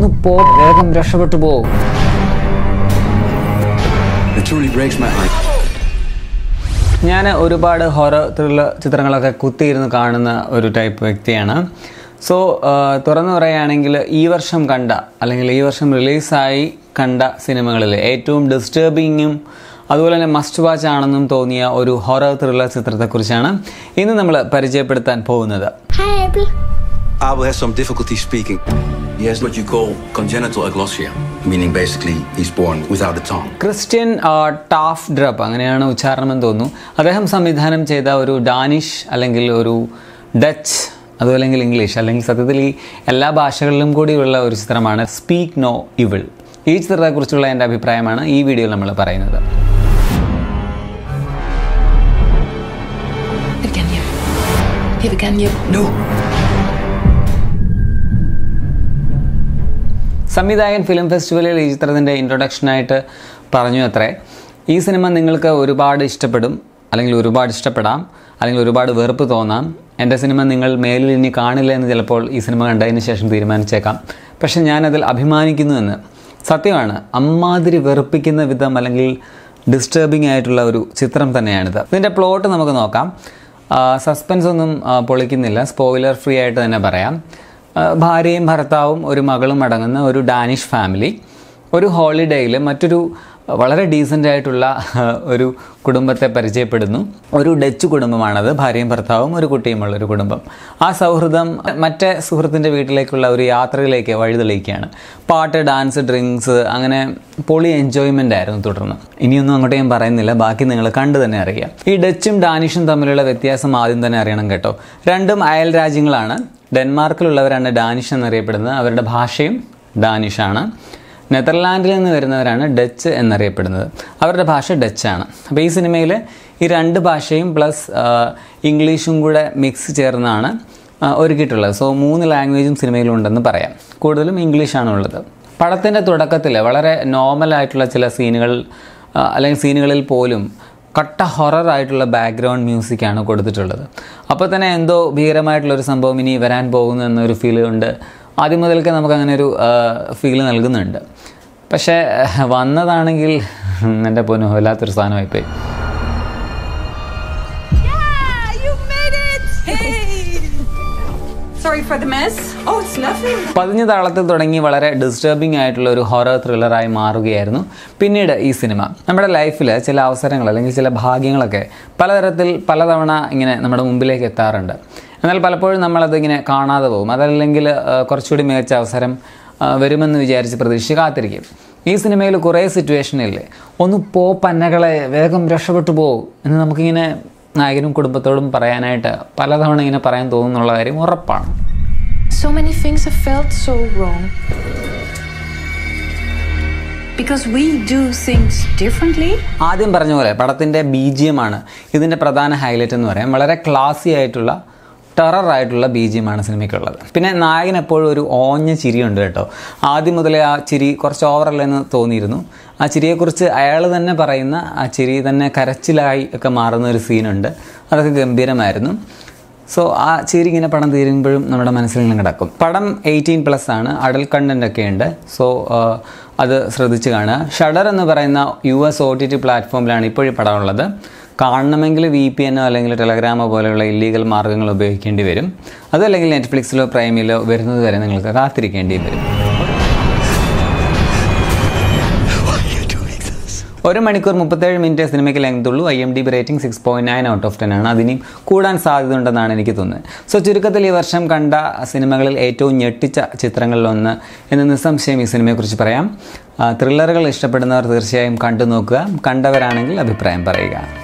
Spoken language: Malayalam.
ഒന്ന് പോ വേഗം രക്ഷപ്പെട്ടു പോ It truly breaks my heart. ഞാൻ ഒരുപാട് ഹൊറർ ത്രില്ലർ ചിത്രങ്ങളൊക്കെ കുത്തിയിരുന്ന് കാണുന്ന ഒരു ടൈപ്പ് വ്യക്തിയാണ് സോ തുറന്നു പറയുകയാണെങ്കിൽ ഈ വർഷം കണ്ട അല്ലെങ്കിൽ ഈ വർഷം റിലീസായി കണ്ട സിനിമകളിൽ ഏറ്റവും ഡിസ്റ്റർബിങ്ങും അതുപോലെ തന്നെ മസ്റ്റ് വാച്ച് ആണെന്നും തോന്നിയ ഒരു ഹൊറർ ത്രില്ലർ ചിത്രത്തെക്കുറിച്ചാണ് ഇന്ന് നമ്മൾ പരിചയപ്പെടുത്താൻ പോകുന്നത് Hi, Abel. Abel has some difficulty speaking. He has what you call congenital aglossia, meaning basically he's born without a tongue. Christian ആ, ടാഫ് ഡ്രപ്പ് അങ്ങനെയാണ് ഉച്ചാരണം എന്ന് തോന്നുന്നു അദ്ദേഹം സംവിധാനം ചെയ്ത ഒരു ഡാനിഷ് അല്ലെങ്കിൽ ഒരു ഡച്ച് അതുമല്ലെങ്കിൽ ഇംഗ്ലീഷ് അല്ലെങ്കിൽ സത്യത്തിൽ ഈ എല്ലാ ഭാഷകളിലും കൂടിയുള്ള ഒരു ചിത്രമാണ് സ്പീക്ക് നോ ഇവിൾ ഈ ചിത്രത്തെക്കുറിച്ചുള്ള എൻ്റെ അഭിപ്രായമാണ് ഈ വീഡിയോയിൽ നമ്മൾ പറയുന്നത് Again, you. Give again, you. No! സംവിധായകൻ ഫിലിം ഫെസ്റ്റിവലിൽ ഈ ചിത്രത്തിൻ്റെ ഇൻട്രൊഡക്ഷനായിട്ട് പറഞ്ഞു അത്രേ ഈ സിനിമ നിങ്ങൾക്ക് ഒരുപാട് ഇഷ്ടപ്പെടും അല്ലെങ്കിൽ ഒരുപാട് ഇഷ്ടപ്പെടാം അല്ലെങ്കിൽ ഒരുപാട് വെറുപ്പ് തോന്നാം എൻ്റെ സിനിമ നിങ്ങൾ മേലിൽ ഇനി കാണില്ല എന്ന് ചിലപ്പോൾ ഈ സിനിമ കണ്ടതിന് ശേഷം തീരുമാനിച്ചേക്കാം പക്ഷെ ഞാനതിൽ അഭിമാനിക്കുന്നുവെന്ന് സത്യമാണ് അമ്മാതിരി വെറുപ്പിക്കുന്ന വിധം അല്ലെങ്കിൽ ഡിസ്റ്റർബിംഗ് ആയിട്ടുള്ള ഒരു ചിത്രം തന്നെയാണിത് ഇതിൻ്റെ പ്ലോട്ട് നമുക്ക് നോക്കാം സസ്പെൻസ് ഒന്നും ആ, പൊളിക്കുന്നില്ല സ്പോയിലർ ഫ്രീ ആയിട്ട് തന്നെ പറയാം ആ, ഭാര്യയും ഭർത്താവും ഒരു മകളും അടങ്ങുന്ന ഒരു ഡാനിഷ് ഫാമിലി ഒരു ഹോളിഡേയിൽ മറ്റൊരു വളരെ ഡീസൻ്റ് ആയിട്ടുള്ള ആ, ഒരു കുടുംബത്തെ പരിചയപ്പെടുന്നു ഒരു ഡച്ച് കുടുംബമാണത് ഭാര്യയും ഭർത്താവും ഒരു കുട്ടിയുമുള്ള ഒരു കുടുംബം ആ സൗഹൃദം മറ്റേ സുഹൃത്തിൻ്റെ വീട്ടിലേക്കുള്ള ഒരു യാത്രയിലേക്ക് വഴിതെളിയിക്കുകയാണ് പാട്ട് ഡാൻസ് ഡ്രിങ്ക്സ് അങ്ങനെ പൊളി എൻജോയ്മെൻ്റ് ആയിരുന്നു തുടർന്ന് ഇനിയൊന്നും അങ്ങോട്ട് ഞാൻ പറയുന്നില്ല ബാക്കി നിങ്ങൾ കണ്ടു തന്നെ അറിയാം ഈ ഡച്ചും ഡാനിഷും തമ്മിലുള്ള വ്യത്യാസം ആദ്യം തന്നെ അറിയണം കേട്ടോ രണ്ടും അയൽ രാജ്യങ്ങളാണ് ഡെൻമാർക്കിലുള്ളവരാണ് ഡാനിഷ് എന്നറിയപ്പെടുന്നത് അവരുടെ ഭാഷയും ഡാനിഷാണ് നെതർലാൻഡിൽ നിന്ന് വരുന്നവരാണ് ഡച്ച് എന്നറിയപ്പെടുന്നത് അവരുടെ ഭാഷ ഡച്ചാണ് അപ്പോൾ ഈ സിനിമയിൽ ഈ രണ്ട് ഭാഷയും പ്ലസ് ഇംഗ്ലീഷും കൂടെ മിക്സ് ചേർന്നാണ് ആ, ഒരുക്കിയിട്ടുള്ളത് സോ മൂന്ന് ലാംഗ്വേജും സിനിമയിലുണ്ടെന്ന് പറയാം കൂടുതലും ഇംഗ്ലീഷാണ് ഉള്ളത് പടത്തിൻ്റെ തുടക്കത്തിൽ വളരെ നോർമലായിട്ടുള്ള ചില സീനുകൾ ആ, അല്ലെങ്കിൽ സീനുകളിൽ പോലും കട്ട ഹൊറർ ആയിട്ടുള്ള ബാക്ക്ഗ്രൗണ്ട് മ്യൂസിക്കാണ് കൊടുത്തിട്ടുള്ളത് അപ്പോൾ തന്നെ എന്തോ ഭീകരമായിട്ടുള്ളൊരു സംഭവം ഇനി വരാൻ പോകുന്നു എന്നൊരു ഫീൽ ഉണ്ട് ആദ്യം മുതൽക്കേ നമുക്ക് അങ്ങനെ ഒരു ഫീൽ നൽകുന്നുണ്ട് പക്ഷേ വന്നതാണെങ്കിൽ എൻ്റെ പൊന്നു വല്ലാത്തൊരു സാധനമായിപ്പോയി Yeah, you made it! Hey! Sorry for the mess. Oh, it's nothing. പതിഞ്ഞ താളത്തിൽ തുടങ്ങി വളരെ ഡിസ്റ്റർബിംഗ് ആയിട്ടുള്ള ഒരു ഹൊറർ ത്രില്ലറായി മാറുകയായിരുന്നു പിന്നീട് ഈ സിനിമ നമ്മുടെ ലൈഫിൽ ചില അവസരങ്ങൾ അല്ലെങ്കിൽ ചില ഭാഗ്യങ്ങളൊക്കെ പലതരത്തിൽ പലതവണ ഇങ്ങനെ നമ്മുടെ മുമ്പിലേക്ക് എത്താറുണ്ട് എന്നാൽ പലപ്പോഴും നമ്മളത് ഇങ്ങനെ കാണാതെ പോകും അതല്ലെങ്കിൽ ആ, കുറച്ചുകൂടി മികച്ച അവസരം ആ, വരുമെന്ന് വിചാരിച്ച് പ്രതീക്ഷിച്ച് കാത്തിരിക്കും ഈ സിനിമയിൽ കുറേ സിറ്റുവേഷനില്ലേ ഒന്ന് പോ പന്നകളെ വേഗം രക്ഷപ്പെട്ടു പോ എന്ന് നമുക്കിങ്ങനെ നായകനും കുടുംബത്തോടും പറയാനായിട്ട് പലതവണ ഇങ്ങനെ പറയാൻ തോന്നുന്നുള്ള കാര്യം ഉറപ്പാണ് So many things have felt so wrong. Because we do things differently. ആദ്യം പറഞ്ഞ പോലെ പടത്തിൻ്റെ ബി ജി എം ആണ് ഇതിൻ്റെ പ്രധാന ഹൈലൈറ്റ് എന്ന് പറയാം വളരെ ക്ലാസി ആയിട്ടുള്ള ടെറർ ആയിട്ടുള്ള ബി ജി എം ആണ് സിനിമയ്ക്കുള്ളത് പിന്നെ നായകൻ എപ്പോഴും ഒരു ഓഞ്ഞ ചിരിയുണ്ട് കേട്ടോ ആദ്യം മുതലേ ആ ചിരി കുറച്ച് ഓവറല്ലെന്ന് തോന്നിയിരുന്നു ആ ചിരിയെക്കുറിച്ച് അയാൾ തന്നെ പറയുന്ന ആ ചിരി തന്നെ കരച്ചിലായി ഒക്കെ മാറുന്ന ഒരു സീനുണ്ട് അതൊക്കെ ഗംഭീരമായിരുന്നു സോ ആ ചിരി ഇങ്ങനെ പടം തീരുമ്പോഴും നമ്മുടെ മനസ്സിൽ ഇങ്ങനെ കിടക്കും പടം എയ്റ്റീൻ പ്ലസ് ആണ് അഡൽ കണ്ടൻ്റ് ഒക്കെ ഉണ്ട് സോ അത് ശ്രദ്ധിച്ച് കാണുക ഷഡർ എന്ന് പറയുന്ന U S O T T പ്ലാറ്റ്ഫോമിലാണ് ഇപ്പോൾ ഈ പടം ഉള്ളത് കാണണമെങ്കിൽ വി പി എന്നോ അല്ലെങ്കിൽ ടെലഗ്രാമോ പോലെയുള്ള ഇല്ലീഗൽ മാർഗ്ഗങ്ങൾ ഉപയോഗിക്കേണ്ടി വരും അതല്ലെങ്കിൽ നെറ്റ്ഫ്ലിക്സിലോ പ്രൈമിലോ വരുന്നത് വരെ നിങ്ങൾക്ക് കാത്തിരിക്കേണ്ടി വരും ഒരു മണിക്കൂർ മുപ്പത്തേഴ് മിനിറ്റ് സിനിമയ്ക്ക് ലെങ്ത് ഉള്ളൂ I M D B rating six point nine out of ten ആണ് അതിനും കൂടാൻ സാധ്യതയുണ്ടെന്നാണ് എനിക്ക് തോന്നുന്നത് സോ ചുരുക്കത്തിൽ ഈ വർഷം കണ്ട സിനിമകളിൽ ഏറ്റവും ഞെട്ടിച്ച ചിത്രങ്ങളിലൊന്ന് എന്ന് നിസ്സംശയം ഈ സിനിമയെക്കുറിച്ച് പറയാം ത്രില്ലറുകൾ ഇഷ്ടപ്പെടുന്നവർ തീർച്ചയായും കണ്ടു നോക്കുക കണ്ടവരാണെങ്കിൽ അഭിപ്രായം പറയുക